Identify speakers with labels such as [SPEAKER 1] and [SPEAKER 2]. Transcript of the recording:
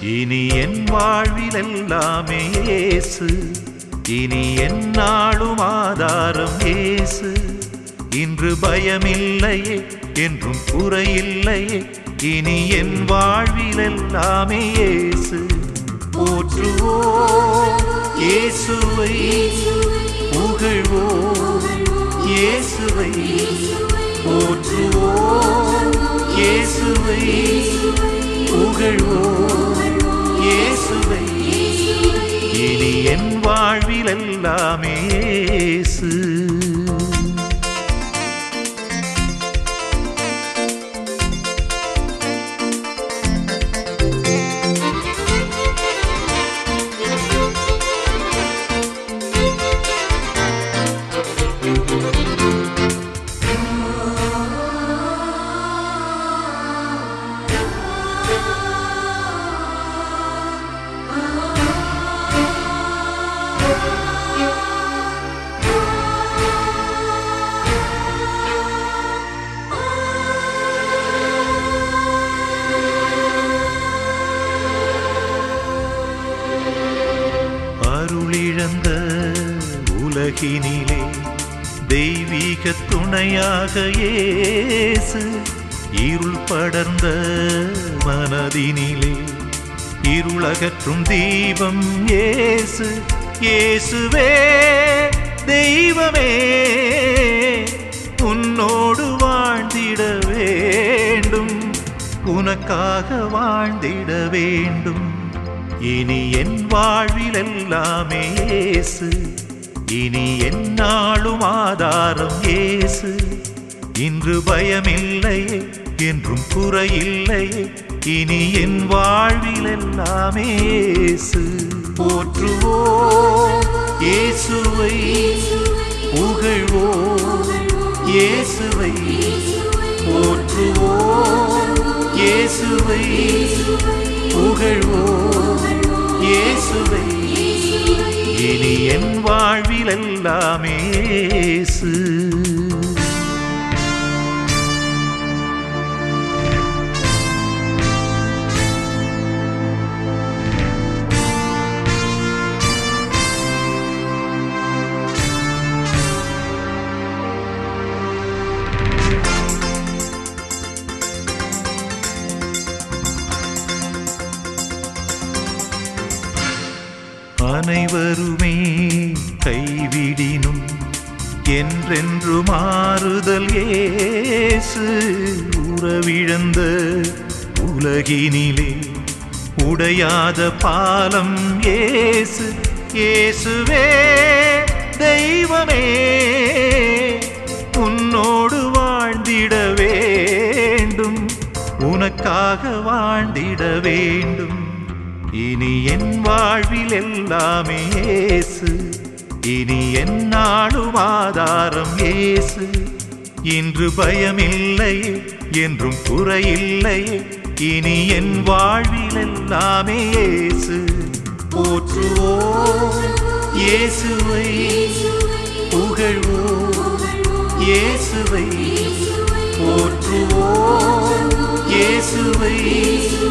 [SPEAKER 1] இனி என் வாழ்வில் எல்லாமே இயேசு இனி என்னாலும் ஆதாரம் இயேசு இன்று பயமில்லையே என்றும் குறையில்லையே இனி என் வாழ்வில் எல்லாமே இயேசு போற்றுவோம் இயேசுவை புகழ்வோம் இயேசுவை போற்றுவோம் இயேசுவை புகழ்வோம் இயேசுவை இனி என் வாழ்வில் எல்லாமே இயேசு அருளிழந்த உலகினிலே தெய்வீக துணையாக இயேசு இருள் படர்ந்த மனதினிலே இருளகற்றும் தீபம் இயேசு இயேசுவே தெய்வமே உன்னோடு வாழ்ந்திட வேண்டும் உனக்காக வாழ்ந்திட வேண்டும் இனி என் வாழ்வில் எல்லாமே இயேசு இனி என்னாலும் ஆதாரம் இயேசு இன்று பயமில்லையே என்றும் குறையில்லையே இனி என் வாழ்வில் எல்லாமே இயேசு போற்றுவோம் இயேசுவை புகழ்வோம் இயேசுவை போற்றுவோம் இயேசுவை புகழ்வோம் இயேசுவை இனி என் வாழ்வில் எல்லாமே இயேசு அனைவருமே கைவிடினும் என்றென்று மாறுதல் ஏசு உறவிழந்த உலகினிலே உடையாத பாலம் ஏசு இயேசுவே தெய்வமே உன்னோடு வாழ்ந்திட வேண்டும் உனக்காக வாழ்ந்திட வேண்டும் இனி என் வாழ்வில் எல்லாமே இயேசு இனி என்னாலும் ஆதாரம் இயேசு இன்று பயமில்லையே என்றும் குறையில்லையே இனி என் வாழ்வில் எல்லாமே இயேசு போற்றுவோம் இயேசுவை புகழ்வோம் இயேசுவை போற்றுவோம் இயேசுவை